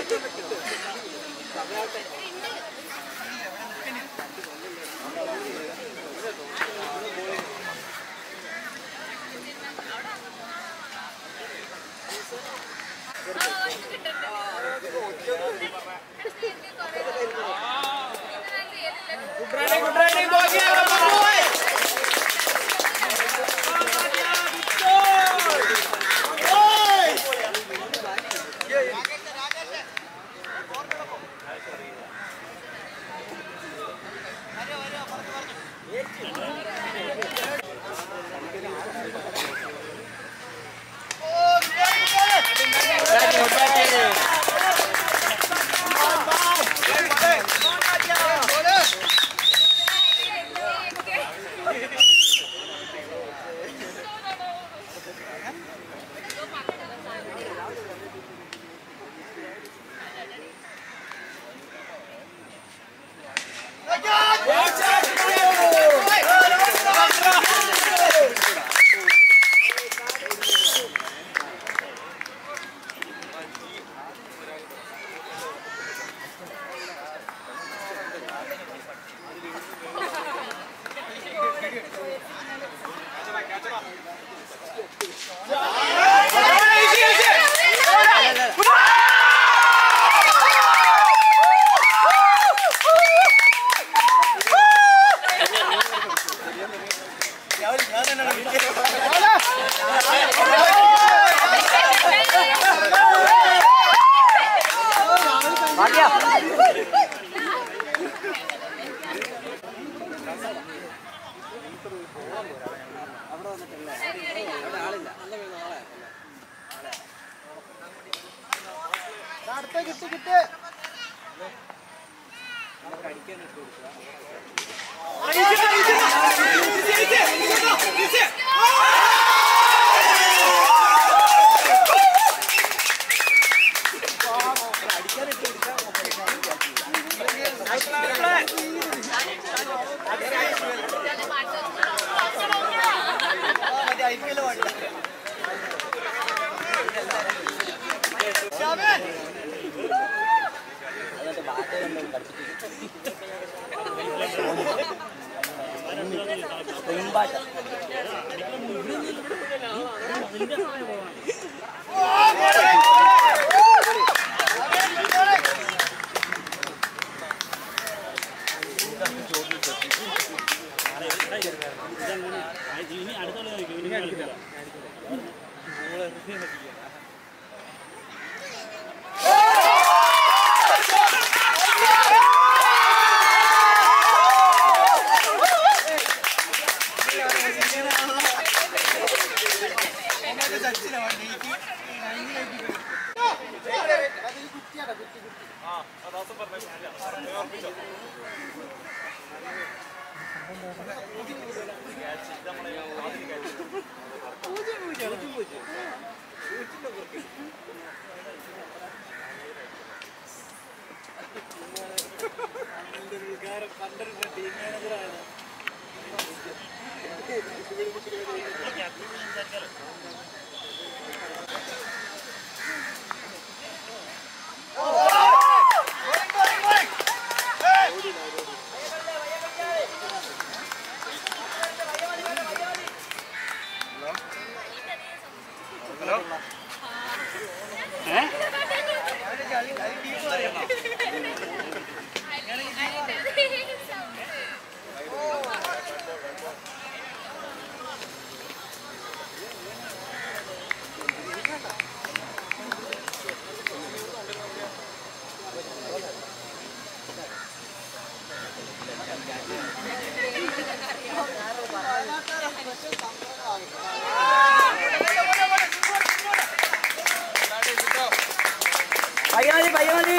പയ്യമതി പയ്യമതി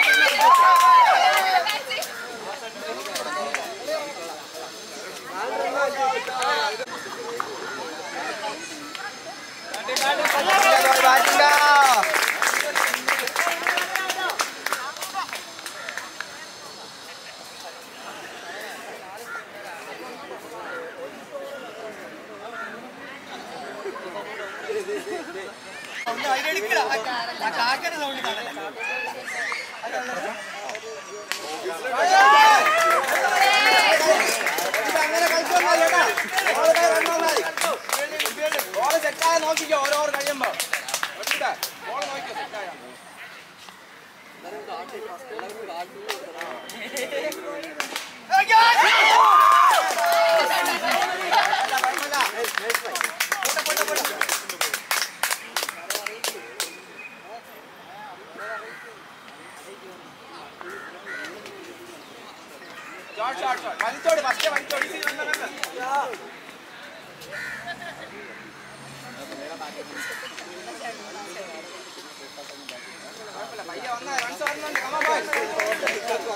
Thank അങ്ങനെ കളിച്ചോന്നാ ചേട്ടാ ഓരോ കൈ റണ്ണായി ബോള് സെറ്റായ നോക്കിക്കോ ഓരോ ഓവർ കഴിയുമ്പോ ഒറ്റ ബോൾ നോക്കിക്കോ സെറ്റായ ഷോട്ട് ഷോട്ട് ഷോട്ട് വലിച്ചോടി ഫസ്റ്റ് വലിച്ചോടി കുഴപ്പമില്ല പയ്യെ വന്നാ റൺസ് വരുന്നുണ്ട് കമാ ബോയ്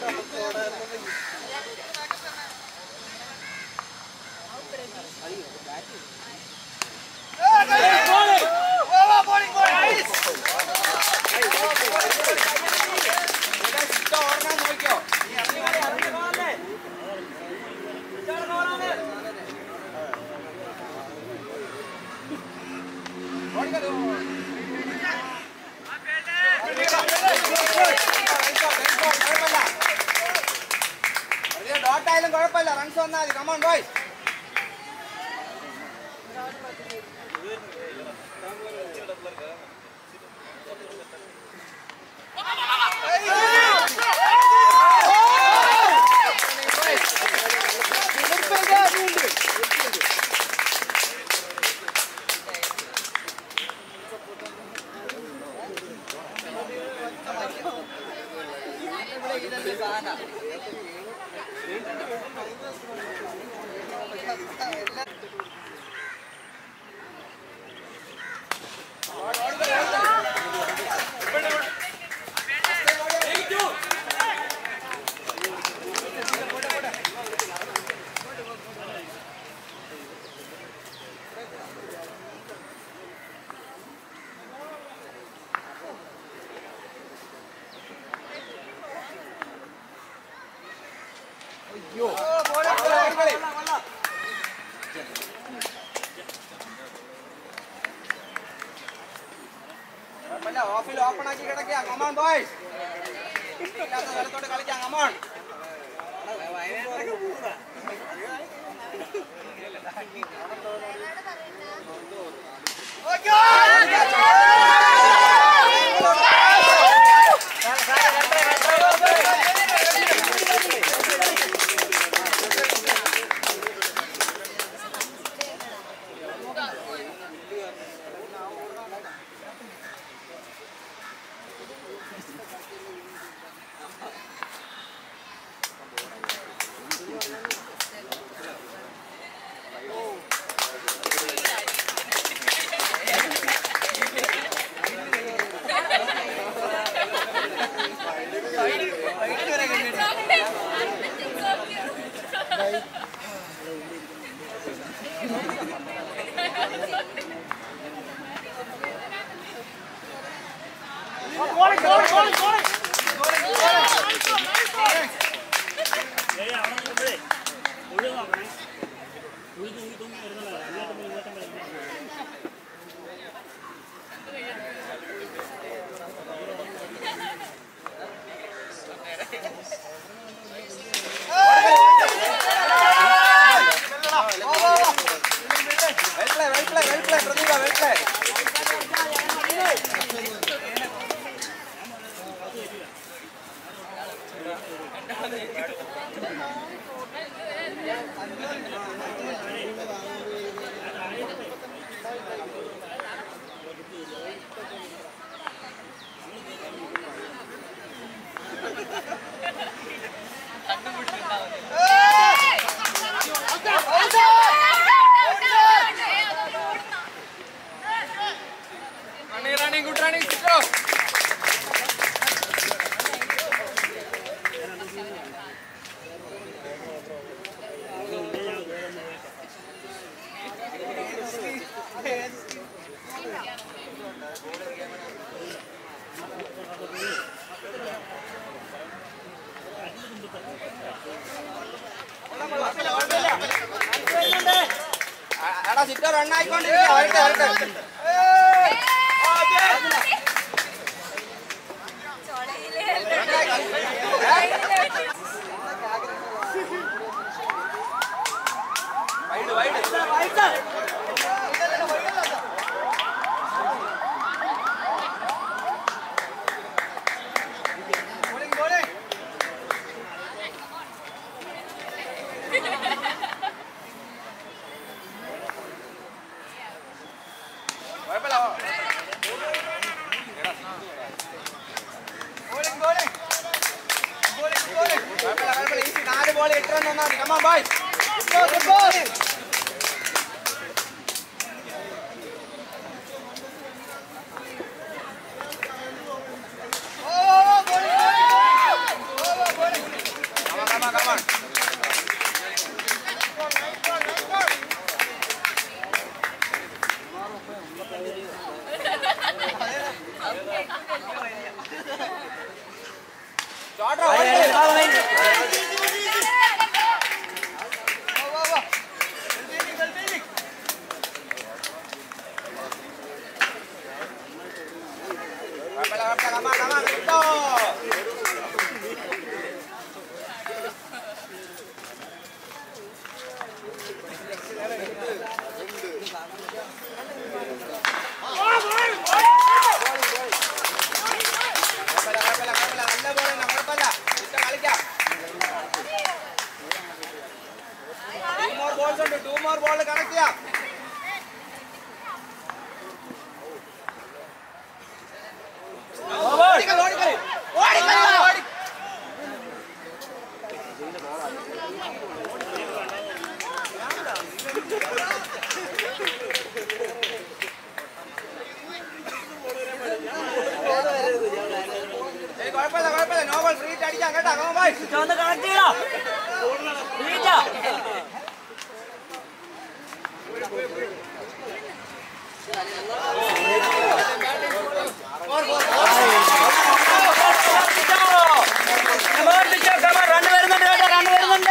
ഓർമ്മ നോക്കിയോ നീ ഇറങ്ങി വാടി, ഇറങ്ങി പോകാല്ലേ? ഓടിക്കോ, ഡോട്ട് ആയാലും കുഴപ്പമില്ല റൺസ് വന്നാൽ മതി കമോൺ ബോയ് ഓഫിൽ ഓപ്പൺ ആക്കി കിടക്കുക കമാൺ ബോയ്സ് ഇല്ലാത്ത സ്ഥലത്തോട്ട് കളിക്കാം come on well play well play well play പ്രദീപ well play running running good running സിക്രോ എടാ സിറ്റർ റൺ ആയിക്കൊണ്ടിരിക്കുക വരട്ടെ വരട്ടെ വൈഡ് വൈഡ് ബോളിംഗ് ബോളിംഗ് കുഴപ്പമില്ല ബോളിംഗ് ബോളിംഗ് ബോളിംഗ് ബോളിംഗ് കുഴപ്പമില്ല കുഴപ്പമില്ല ഈസി നാല് ബോൾ എട്ട് റൺ വന്നാൽ മതി come on boy good ball Come on, come on, come on. Short row, one ball. കുഴപ്പമില്ല, കുഴപ്പമില്ല. Come on, come on. Good ball. കുഴപ്പമില്ല, കുഴപ്പമില്ല, കുഴപ്പമില്ല. നല്ല ball തന്നെ, കുഴപ്പമില്ല. ഇട്ട് കളിക്കാം. Two more balls ഉണ്ട്. Two more ball connect ചെയ്യാം. ഓടിക്കളി, ഓടിക്കളി. ഓടിക്കളി, ഓടി. ഏയ് കുഴപ്പമില്ല, കുഴപ്പമില്ല. No ball, free hit അടിക്കാം കേട്ടോ. Come on, boys. ഒന്ന് കണക്ട് ചെയ്യടാ വീറ്റാ റൺ വരുന്നുണ്ട് കേട്ടോ റൺ വരുന്നുണ്ട്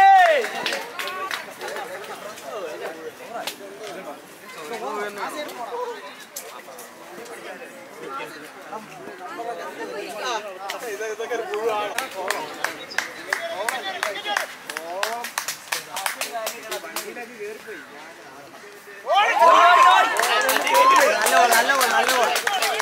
നല്ല ബോൾ നല്ല ബോൾ നല്ല ബോൾ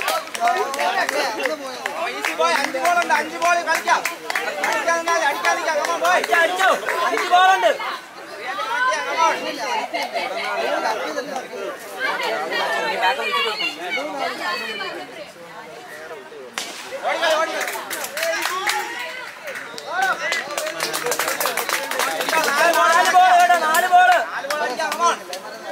ഓ, easy boy. അഞ്ച് ball ഉണ്ട്. അഞ്ച് ball കളിക്കാം. അടിക്കാൻ നിന്നാൽ അടിക്കാൻ നിൽക്കാം. Come on, boy. അടിച്ചോ അടിച്ചോ അഞ്ച് ബോളുണ്ട് Free hit connect ചെയ്യാം. Come on. ഓടിക്കളി, ഓടിക്കളി. നാല് ball നാല് ബോൾ കേട്ടോ നാല് ബോള് നാല് ball അടിക്കാം. Come on.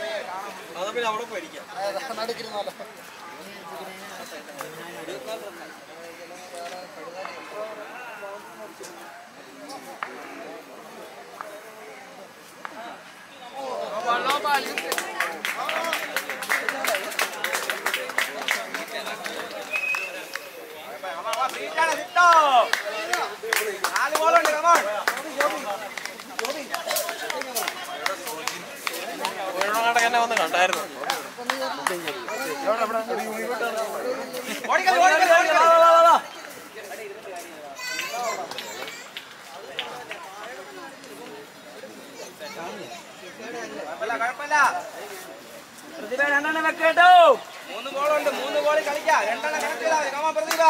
Come on, free hit ആണ്. Hit ഓ. നാല് ball ഉണ്ട്. Come on. ഓടിക്കളി, ഓടിക്കളി, ഓടിക്കളി. വാ, വാ, വാ, വാ. കുഴപ്പമില്ല, കുഴപ്പമില്ല. പ്രതിഭ രണ്ടെണ്ണം വെക്കേട്ടോ മൂന്ന് ബോളുണ്ട് മൂന്ന് ബോളിൽ കളിക്കാം രണ്ടെണ്ണം കണക്ട് ചെയ്താൽ മതി കമാ പ്രദീപ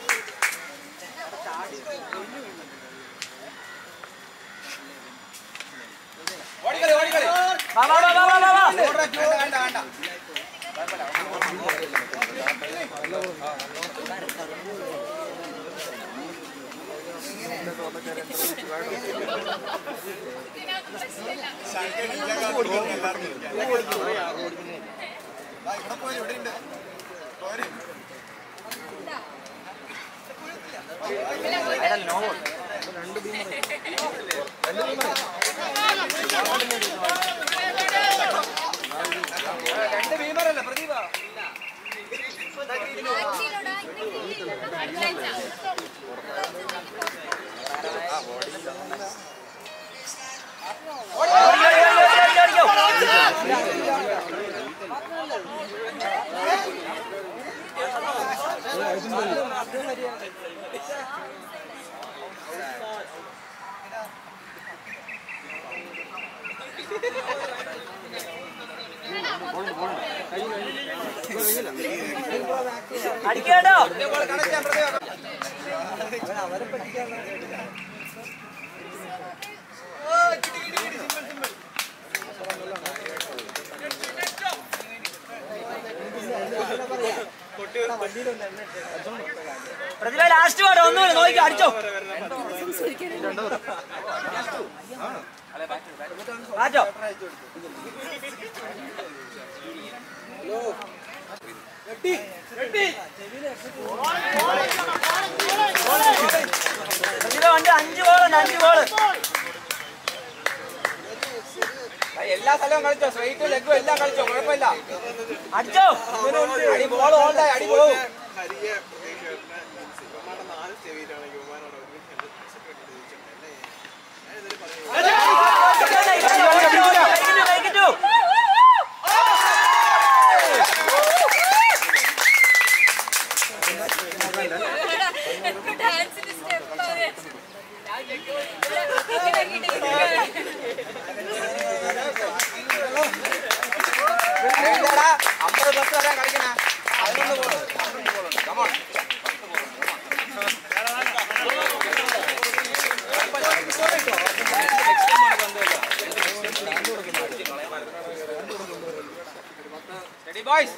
ഓടിക്കളി ഓടിക്കളി വാ വാ വാ വാ വാ വാ വാ വേണ്ട വേണ്ട വേണ്ട രണ്ട് ഭീമറല്ലേ പ്രദീപ അടിക്കോ, അടിക്കോ, അടിക്കോ. അടിക്കേട്ടോ ഇതേപോലെ കണക്ട് ചെയ്യാൻ പ്രത്യേകം പ്രതിഭ ലാസ്റ്റ് പാട് ഒന്നുമില്ല നോക്കി അടിച്ചോ മാറ്റോ പ്രതിഭ വണ്ടി അഞ്ച് ബോളുണ്ട് അഞ്ച് ബോള് എല്ലാ സ്ഥലവും കളിച്ചോ സ്ട്രൈറ്റ് ലെഗും എല്ലാം കളിച്ചോ കുഴപ്പമില്ല അടിച്ചോ അടി ബോൾ ഓൾഡായി അടി പോവും ഹരിയെ ഇവന്മാരുടെ നാല് സ്റ്റേജിലാണ് യുവമാനോട് ഡാൻസിന്റെ സ്റ്റെപ്പ് എന്താടാ അമ്പത് ബസ് വരാൻ കളിക്കണ പതിനൊന്ന് ബോൾ പന്ത്രണ്ട് ബോളുണ്ട് കമോൺ Ready, boys?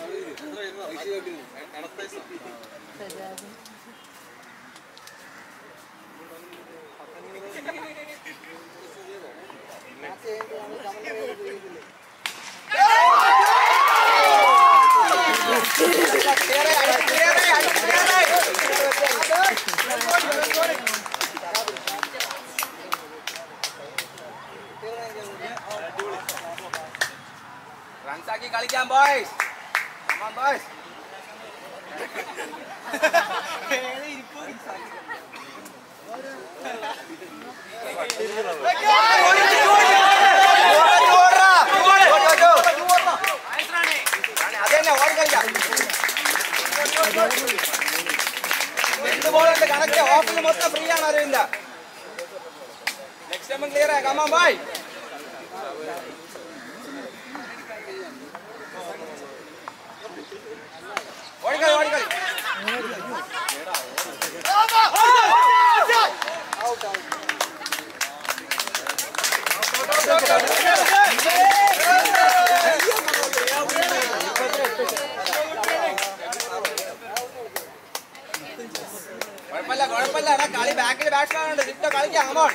Clear ആയി, അടി clear ആയി, അടി clear ആയി. Runs ആക്കി കളിക്കാം ബോയ്സ് ബോയ്സ് അതന്നെ ഓടി കളിക്കാം രണ്ട് ബോളുണ്ട് കണക്ട് ഓഫിൽ മൊത്തം ഫ്രീ ആണ് അരവിന്ദ നെക്സ്റ്റ് ടൈം ക്ലിയർ ആക്കാം ബോയ് ഓടിക്കളി ഓടിക്കളി കുഴപ്പമില്ല കുഴപ്പമില്ല എടാ കളി ബാക്കിൽ ബാറ്റ്സ്മാൻ ഉണ്ട് സിറ്റോ കളിക്കാം അങ്ങോട്ട്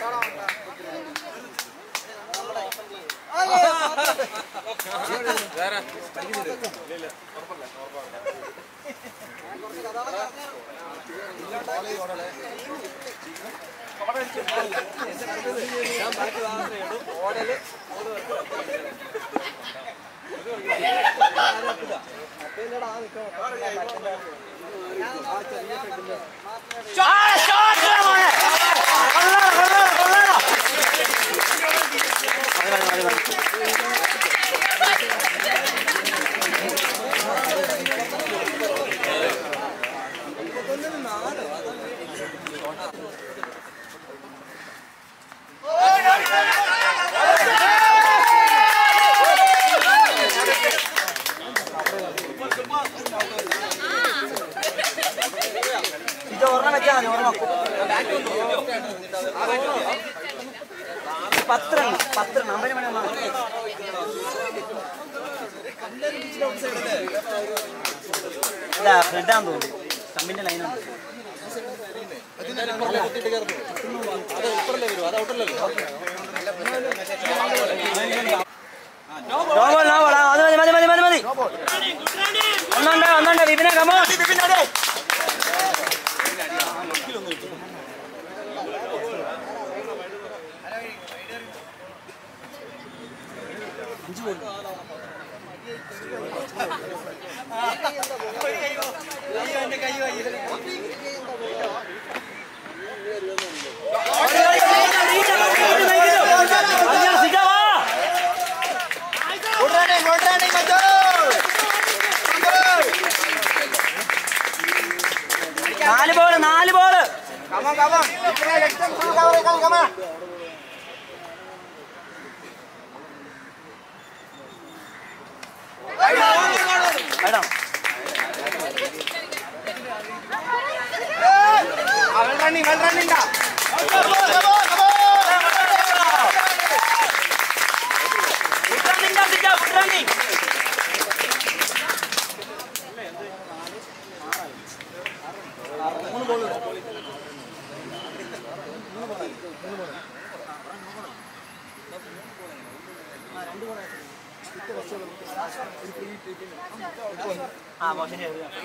ഇത് ഒരെണ്ണം വെച്ചാൽ മതി ഒരെണ്ണം പത്തെണ്ണം പത്തെണ്ണം അമ്പത് മണി വന്നാൽ മതി. ഇതാ ഫ്രെഡാന്ന് തോന്നുന്നു തമ്മിന്റെ ലൈനുണ്ട് നോ ബോൾ നോ ബോൾ അത് മതി മതി മതി മതി മതി ഒന്നുണ്ട് ഒന്നുണ്ട് വിപിനെ കമോ നാല് ബോള് നാല് ball Come on, come on. Next time full cover, come, come on. ആ മോശം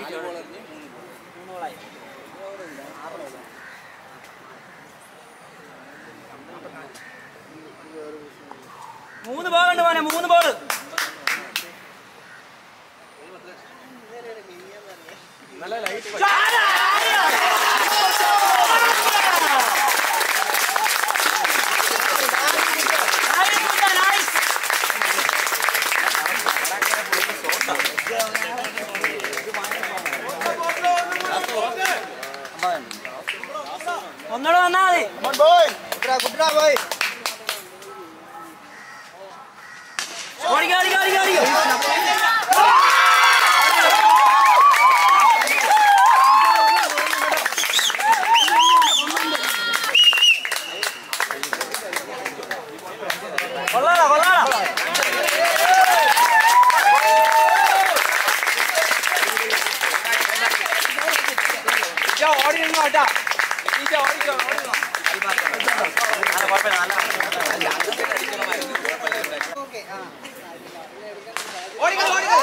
മൂന്ന് ബോൾ ഉണ്ട് മോനെ മൂന്ന് ബോൾ ഒന്നുകൂടെ വന്നാ മതി ഓടിക്കോ ഓടിക്കോ ഓടിക്കോ ഓടിക്കോ കൊള്ളാടാ കൊള്ളാടാ ഈശ ഓടി നിന്നോ കേട്ടാ ഈശ ഓടിക്കോ ഓടിക്കോ നല്ല കുഴപ്പമില്ല നല്ല ഓടിക്കോ ഓടിക്കോ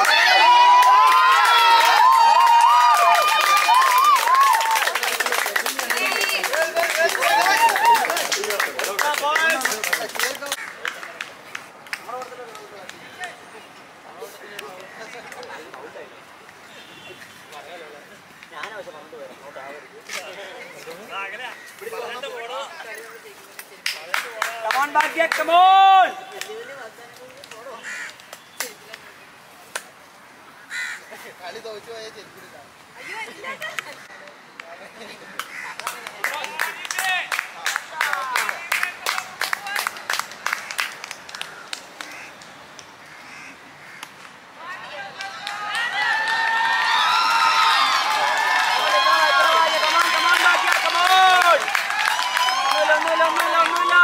Come on, Bhatia, come on! കളി തോറ്റു പോയാൽ ചെരുപ്പിടില്ല Come on, come on, Bhatia, come on! ഒന്നുമില്ല, ഒന്നുമില്ല, ഒന്നുമില്ല, ഒന്നുമില്ല.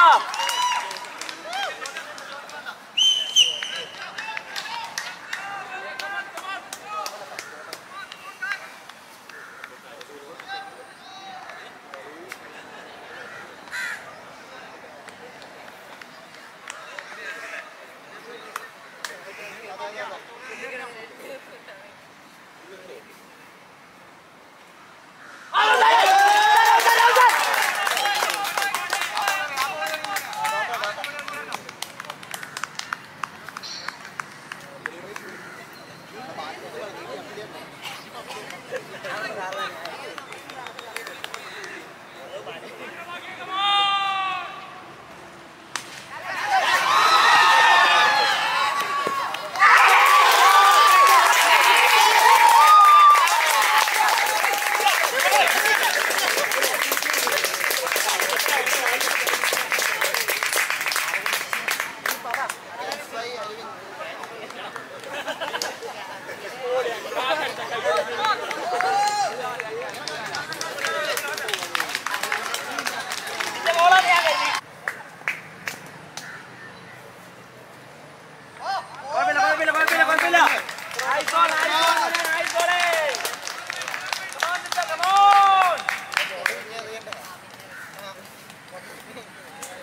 കുഴപ്പമില്ല, കുഴപ്പമില്ല, കുഴപ്പമില്ല, കുഴപ്പമില്ല. Nice ball, nice ball, മോനെ, nice ball. Come on, Nitya, come on.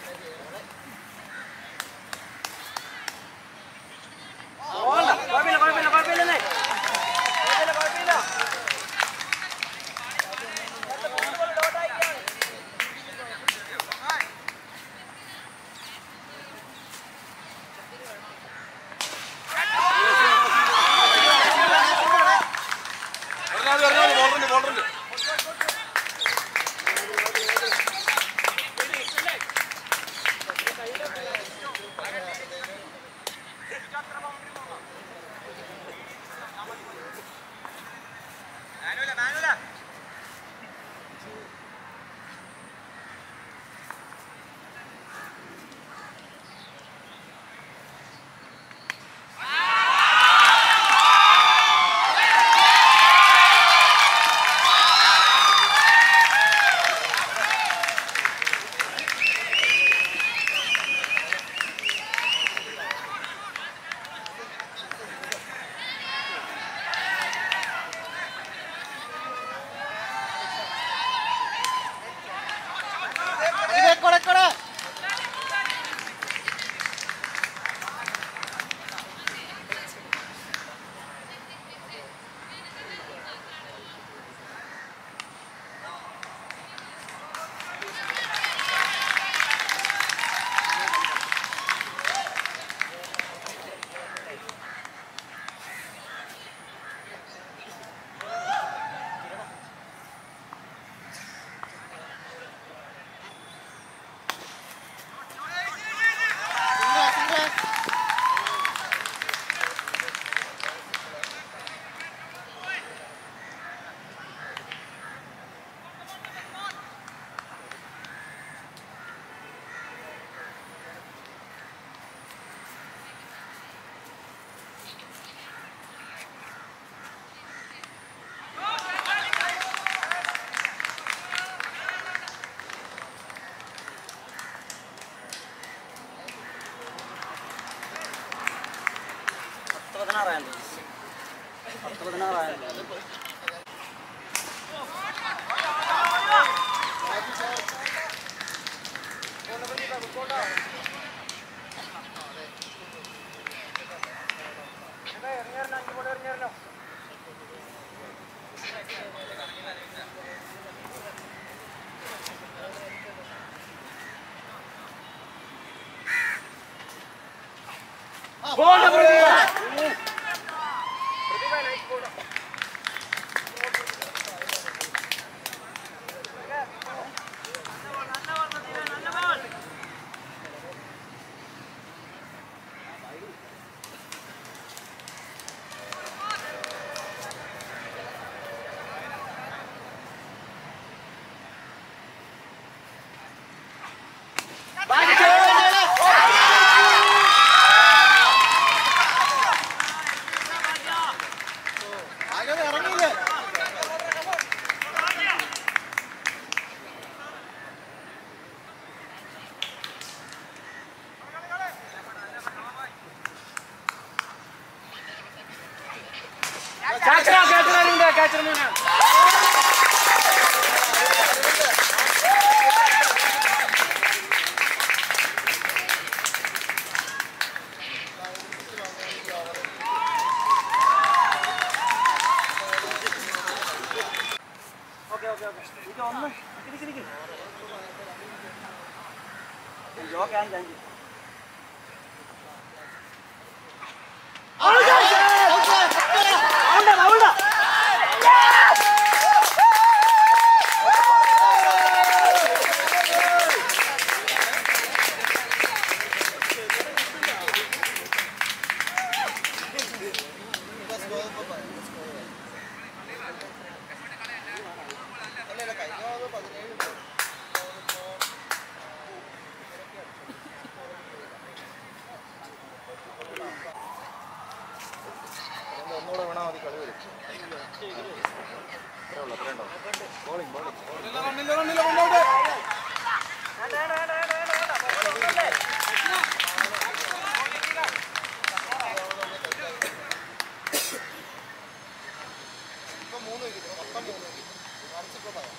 പതിനാറായിരം പത്ത് പതിനാറായിരം അങ്ങനെ ഇറങ്ങിയില്ലേ കാച്ചറ കാച്ചറ കാച്ചറ ഓക്കെ ഓക്കെ ഓക്കെ ഇത് ഒന്ന് ഇരിക്ക് ഇരിക്ക് ജോ ക്യാൻ ചാഞ്ചി ഔണ്ട ഔണ്ട അല്ലല്ല കഴിഞ്ഞ തവണ പതിനേഴ് ഒന്നുകൂടെ വേണം മതി കളി വരും റണ്ണില്ല റണ്ണില്ല കൊണ്ടോട്ടെ ഇപ്പൊ മൂന്ന് വിക്കറ്റ് മൊത്തം മൂന്ന് വിക്കറ്റ് മറിച്ചിപ്പോ പറയാം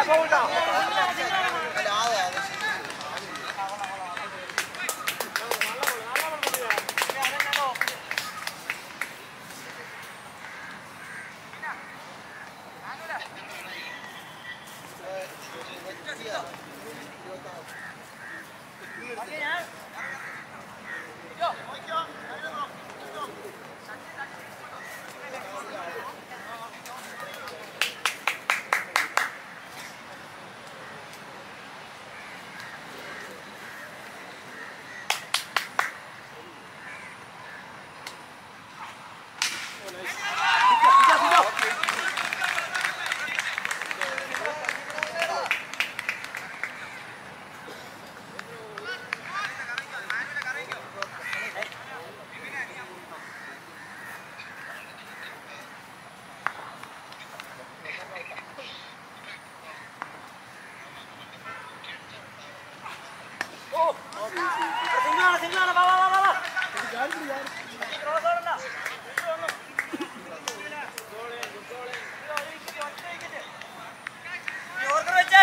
സിംഗാണ് സിംഗാണ് വാ വാ വാ വാ വാ ക്രോസ് ഓടണ്ട ഓർക്കർ വെച്ചേ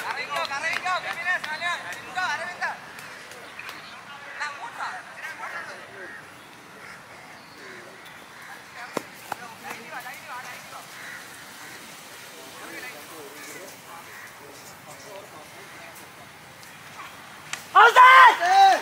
ഔസേൻ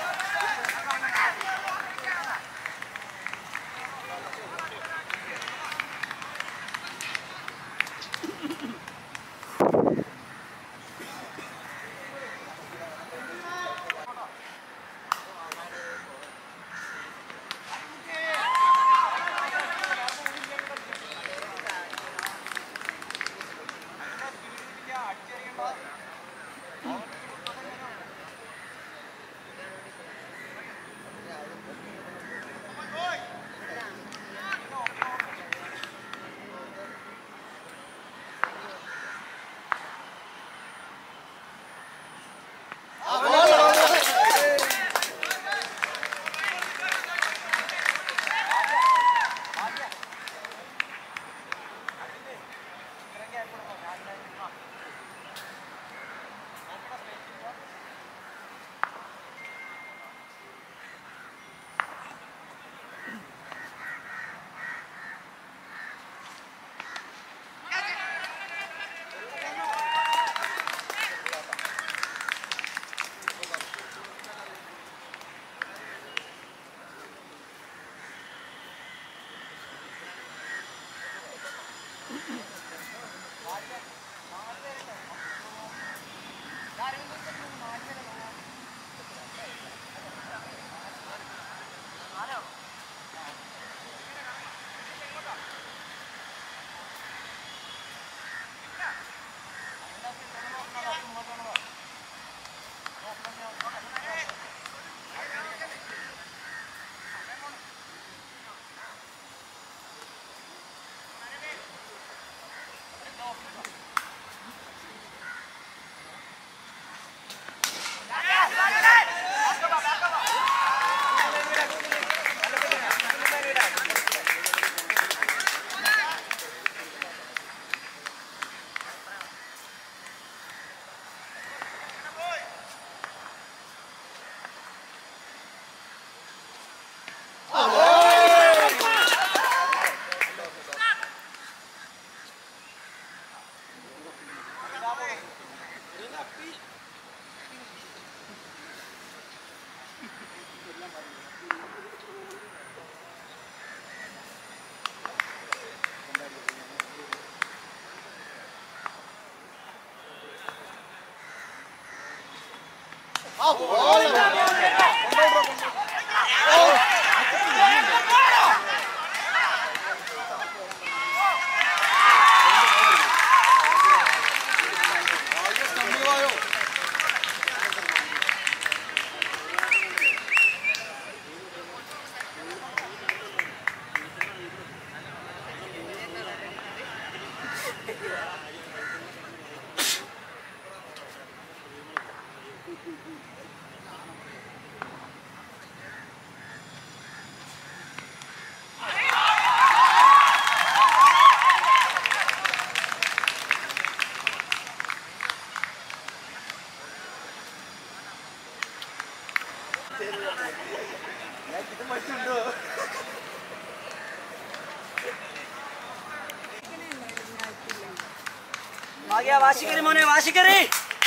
ഭാഗ്യ വാശിക്കറി മോനെ വാശിക്കറി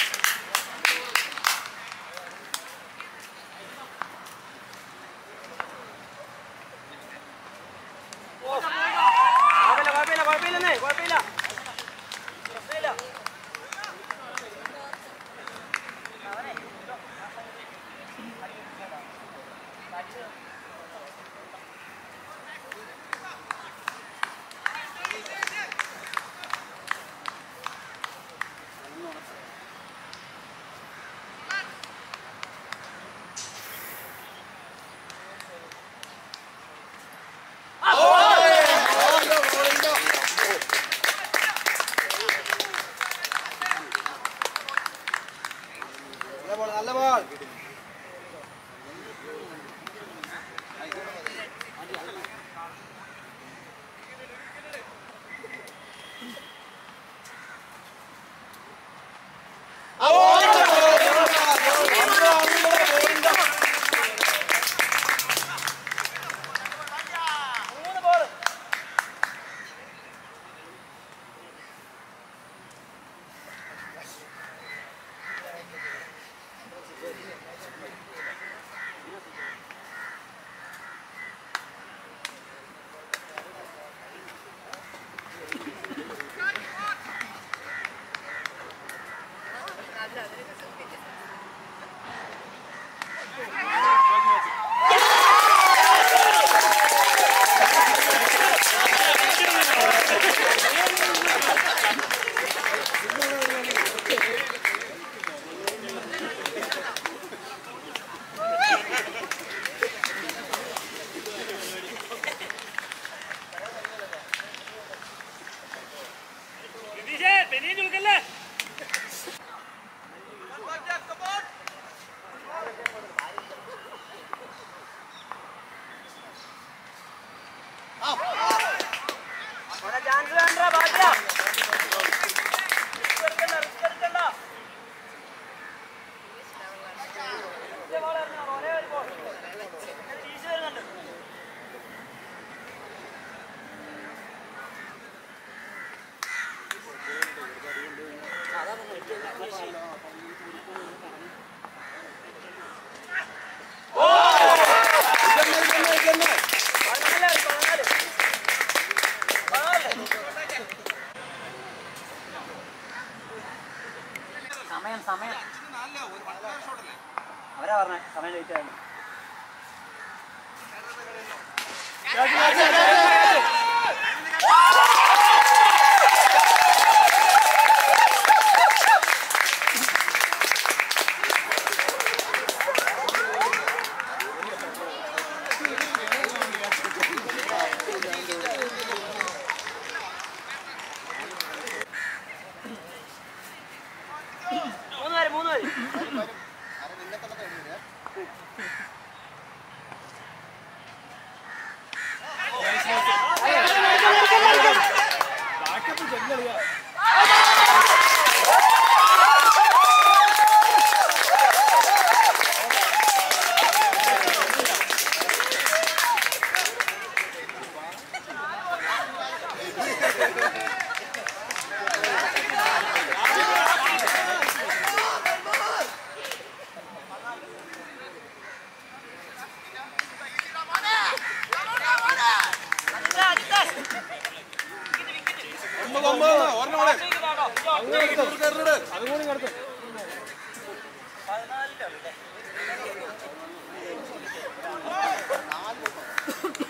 കുഴപ്പമില്ല കുഴപ്പമില്ല കുഴപ്പമില്ലെന്നേ കുഴപ്പമില്ല പ്രശ്നമില്ല നല്ല ബോൾ നല്ല ബോൾ മൂന്ന് ബോൾ മോനെ ചാൻസ് വേണ്ട ഭാഗ്യ റിസ്ക് എടുക്കണ്ട റിസ്ക് എടുക്കണ്ട ഒറ്റ ബോൾ എറിഞ്ഞോ ഒരേ ഒരു ബോൾ വീശി വരുന്നുണ്ട് പതിനാല് പതിനാല് പതിനാല് സമയം സമയം അവരാ പറഞ്ഞ സമയം ലേറ്റ് ആയി മൂന്ന് പേര് മൂന്ന് പേര് ആരെ നിന്നെ തന്നെ തേടിയില്ല ഒമ്പത് ഒമ്പത് ഒരെണ്ണം കൂടെ അതും കൂടി കിടത്ത് പതിനാലിലോ